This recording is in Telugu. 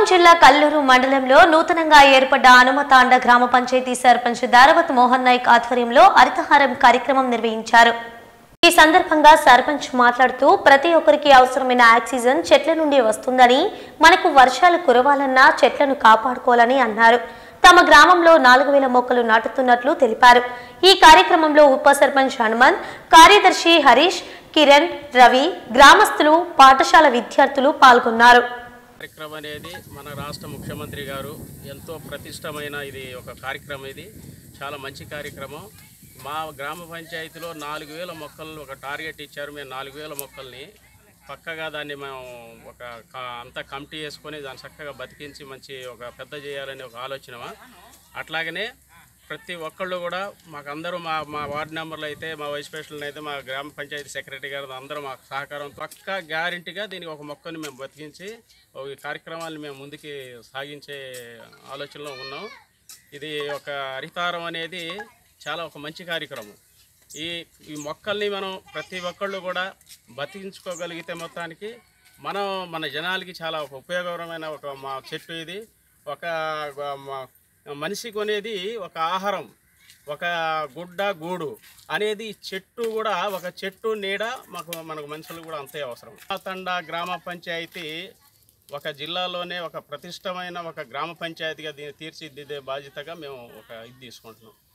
జిల్లా కల్లూరు మండలంలో నూతనంగా ఏర్పడ్డ హనుమతాండ గ్రామ పంచాయతీ సర్పంచ్ దారవత్ మోహన్ నాయక్ ఆధ్వర్యంలో హరితహారం కార్యక్రమం నిర్వహించారు ఈ సందర్భంగా సర్పంచ్ మాట్లాడుతూ ప్రతి ఒక్కరికి అవసరమైన ఆక్సిజన్ చెట్ల నుండి వస్తుందని మనకు వర్షాలు కురవాలన్నా చెట్లను కాపాడుకోవాలని అన్నారు తమ గ్రామంలో నాలుగు వేల మొక్కలు నాటుతున్నట్లు తెలిపారు ఈ కార్యక్రమంలో ఉప సర్పంచ్ హనుమంత్ కార్యదర్శి హరీష్ కిరణ్ రవి గ్రామస్తులు పాఠశాల విద్యార్థులు పాల్గొన్నారు కార్యక్రమం అనేది మన రాష్ట్ర ముఖ్యమంత్రి గారు ఎంతో ప్రతిష్టమైన ఇది ఒక కార్యక్రమం ఇది చాలా మంచి కార్యక్రమం మా గ్రామ పంచాయతీలో నాలుగు వేల మొక్కలు ఒక టార్గెట్ ఇచ్చారు మేము నాలుగు వేల మొక్కల్ని పక్కగా దాన్ని మేము ఒక క- అంతా కమిటీ వేసుకొని దాన్ని చక్కగా బతికించి మంచి ఒక పెద్ద చేయాలని ఒక ఆలోచన అట్లాగనే ప్రతి ఒక్కళ్ళు కూడా మాకు అందరూ మా మా వార్డు మెంబర్లు అయితే మా వైస్ ప్రెసిడెంట్ అయితే మా గ్రామ పంచాయతీ సెక్రటరీ గారు అందరూ మాకు సహకారం పక్కా గ్యారంటీగా దీనికి ఒక మొక్కని మేము బతికించి ఒక ఈ కార్యక్రమాన్ని మేము ముందుకి సాగించే ఆలోచనలో ఉన్నాం ఇది ఒక హరితారం అనేది చాలా ఒక మంచి కార్యక్రమం ఈ ఈ మొక్కల్ని మనం ప్రతి ఒక్కళ్ళు కూడా బతికించుకోగలిగితే మొత్తానికి మనం మన జనాలకి చాలా ఒక ఉపయోగకరమైన ఒక మా చెట్టు ఇది ఒక మ- మనిషికి అనేది ఒక ఆహారం ఒక గుడ్డ గూడు అనేది చెట్టు కూడా ఒక చెట్టు నీడ మాకు మనకు మనుషులు కూడా అంతే అవసరం తండ గ్రామ పంచాయతీ ఒక జిల్లాలోనే ఒక ప్రతిష్టమైన ఒక గ్రామ పంచాయతీగా దీన్ని తీర్చిదిద్దే బాధ్యతగా మేము ఒక ఇది తీసుకుంటున్నాం